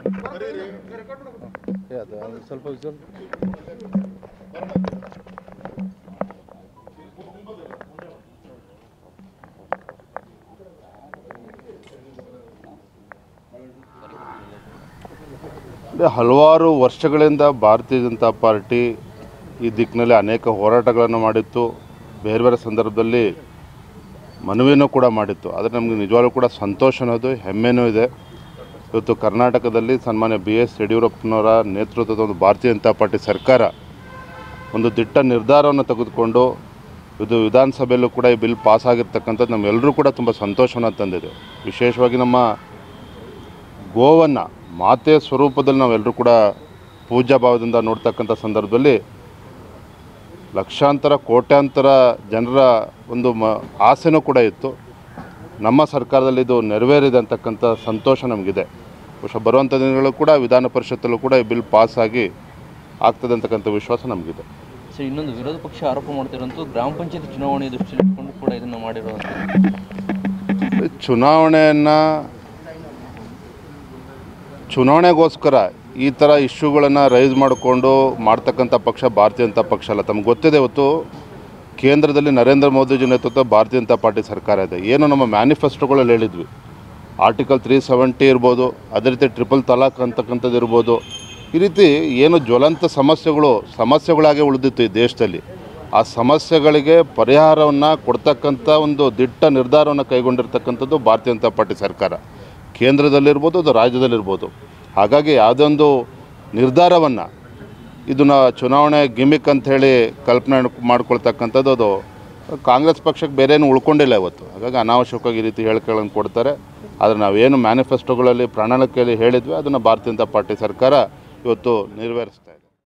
ಏ, ಅದು ಅದು ಸ್ವಲ್ಪ ವಿಜುವಲ್ ಅಂದರೆ ಹಲವಾರು ವರ್ಷಗಳಿಂದ ಭಾರತೀಯ ಜನತಾ ಪಾರ್ಟಿ ಈ ದಿಕ್ಕಿನಲ್ಲಿ ಅನೇಕ ಹೋರಾಟಗಳನ್ನು ಮಾಡಿತ್ತು ಬೇರೆ ಬೇರೆ ಸಂದರ್ಭದಲ್ಲಿ ಮನವಿನೂ ಕೂಡ ಮಾಡಿತ್ತು ಆದರೆ ನಮಗೆ ನಿಜವಾಗ್ಲೂ ಕೂಡ ಸಂತೋಷ ಅನ್ನೋದು ಹೆಮ್ಮೆನೂ ಇದೆ ಇವತ್ತು ಕರ್ನಾಟಕದಲ್ಲಿ ಸನ್ಮಾನ್ಯ ಬಿ ಎಸ್ ಯಡಿಯೂರಪ್ಪನವರ ನೇತೃತ್ವದ ಒಂದು ಭಾರತೀಯ ಜನತಾ ಪಾರ್ಟಿ ಸರ್ಕಾರ ಒಂದು ದಿಟ್ಟ ನಿರ್ಧಾರವನ್ನು ತೆಗೆದುಕೊಂಡು ಇದು ವಿಧಾನಸಭೆಯಲ್ಲೂ ಕೂಡ ಈ ಬಿಲ್ ಪಾಸ್ ಆಗಿರ್ತಕ್ಕಂಥದ್ದು ನಮ್ಮೆಲ್ಲರೂ ಕೂಡ ತುಂಬ ಸಂತೋಷವನ್ನು ತಂದಿದೆ ವಿಶೇಷವಾಗಿ ನಮ್ಮ ಗೋವನ್ನು ಮಾತೆಯ ಸ್ವರೂಪದಲ್ಲಿ ನಾವೆಲ್ಲರೂ ಕೂಡ ಪೂಜ್ಯ ಭಾವದಿಂದ ನೋಡ್ತಕ್ಕಂಥ ಸಂದರ್ಭದಲ್ಲಿ ಲಕ್ಷಾಂತರ ಕೋಟ್ಯಾಂತರ ಜನರ ಒಂದು ಮ ಆಸೆನೂ ಕೂಡ ಇತ್ತು ನಮ್ಮ ಸರ್ಕಾರದಲ್ಲಿ ಇದು ನೆರವೇರಿದೆ ಅಂತಕ್ಕಂಥ ಸಂತೋಷ ನಮಗಿದೆ ಬಹುಶಃ ಬರುವಂಥ ದಿನಗಳು ಕೂಡ ವಿಧಾನ ಪರಿಷತ್ತಲ್ಲೂ ಕೂಡ ಈ ಬಿಲ್ ಪಾಸ್ ಆಗಿ ಆಗ್ತದೆ ಅಂತಕ್ಕಂಥ ವಿಶ್ವಾಸ ನಮಗಿದೆ ಸೊ ಇನ್ನೊಂದು ವಿರೋಧ ಪಕ್ಷ ಆರೋಪ ಮಾಡ್ತಿರೋಂಥ ಗ್ರಾಮ ಪಂಚಾಯತ್ ಚುನಾವಣೆ ದೃಷ್ಟಿಯಲ್ಲಿ ಇಟ್ಕೊಂಡು ಕೂಡ ಇದನ್ನು ಮಾಡಿರುವಂಥ ಚುನಾವಣೆಯನ್ನು ಚುನಾವಣೆಗೋಸ್ಕರ ಈ ಥರ ಇಶ್ಯೂಗಳನ್ನು ರೈಸ್ ಮಾಡಿಕೊಂಡು ಮಾಡ್ತಕ್ಕಂಥ ಪಕ್ಷ ಭಾರತೀಯ ಜನತಾ ಪಕ್ಷ ಅಲ್ಲ ತಮ್ಗೆ ಗೊತ್ತಿದೆ ಇವತ್ತು ಕೇಂದ್ರದಲ್ಲಿ ನರೇಂದ್ರ ಮೋದಿಜಿ ನೇತೃತ್ವ ಭಾರತೀಯ ಜನತಾ ಪಾರ್ಟಿ ಸರ್ಕಾರ ಇದೆ ಏನು ನಮ್ಮ ಮ್ಯಾನಿಫೆಸ್ಟೋಗಳಲ್ಲಿ ಹೇಳಿದ್ವಿ ಆರ್ಟಿಕಲ್ ತ್ರೀ ಸೆವೆಂಟಿ ಇರ್ಬೋದು ಅದೇ ರೀತಿ ಟ್ರಿಪಲ್ ತಲಾಕ್ ಅಂತಕ್ಕಂಥದ್ದು ಇರ್ಬೋದು ಈ ರೀತಿ ಏನು ಜ್ವಲಂತ ಸಮಸ್ಯೆಗಳು ಸಮಸ್ಯೆಗಳಾಗಿ ಉಳಿದಿತ್ತು ಈ ದೇಶದಲ್ಲಿ ಆ ಸಮಸ್ಯೆಗಳಿಗೆ ಪರಿಹಾರವನ್ನು ಕೊಡ್ತಕ್ಕಂಥ ಒಂದು ದಿಟ್ಟ ನಿರ್ಧಾರವನ್ನು ಕೈಗೊಂಡಿರ್ತಕ್ಕಂಥದ್ದು ಭಾರತೀಯ ಜನತಾ ಪಾರ್ಟಿ ಸರ್ಕಾರ ಕೇಂದ್ರದಲ್ಲಿರ್ಬೋದು ಅದು ರಾಜ್ಯದಲ್ಲಿರ್ಬೋದು ಹಾಗಾಗಿ ಯಾವುದೊಂದು ನಿರ್ಧಾರವನ್ನು ಇದನ್ನ ಚುನಾವಣೆ ಗಿಮಿಕ್ ಅಂತ ಹೇಳಿ ಕಲ್ಪನೆ ಮಾಡ್ಕೊಳ್ತಕ್ಕಂಥದ್ದು ಅದು ಕಾಂಗ್ರೆಸ್ ಪಕ್ಷಕ್ಕೆ ಬೇರೆ ಏನು ಉಳ್ಕೊಂಡಿಲ್ಲ ಇವತ್ತು ಹಾಗಾಗಿ ಅನಾವಶ್ಯಕವಾಗಿ ಈ ರೀತಿ ಹೇಳಿಕೆಗಳನ್ನು ಕೊಡ್ತಾರೆ ಆದರೆ ನಾವೇನು ಮ್ಯಾನಿಫೆಸ್ಟೋಗಳಲ್ಲಿ ಪ್ರಣಾಳಿಕೆಯಲ್ಲಿ ಹೇಳಿದ್ವಿ ಅದನ್ನು ಭಾರತೀಯ ಜನತಾ ಪಾರ್ಟಿ ಸರ್ಕಾರ ಇವತ್ತು ನೆರವೇರಿಸ್ತಾ ಇದೆ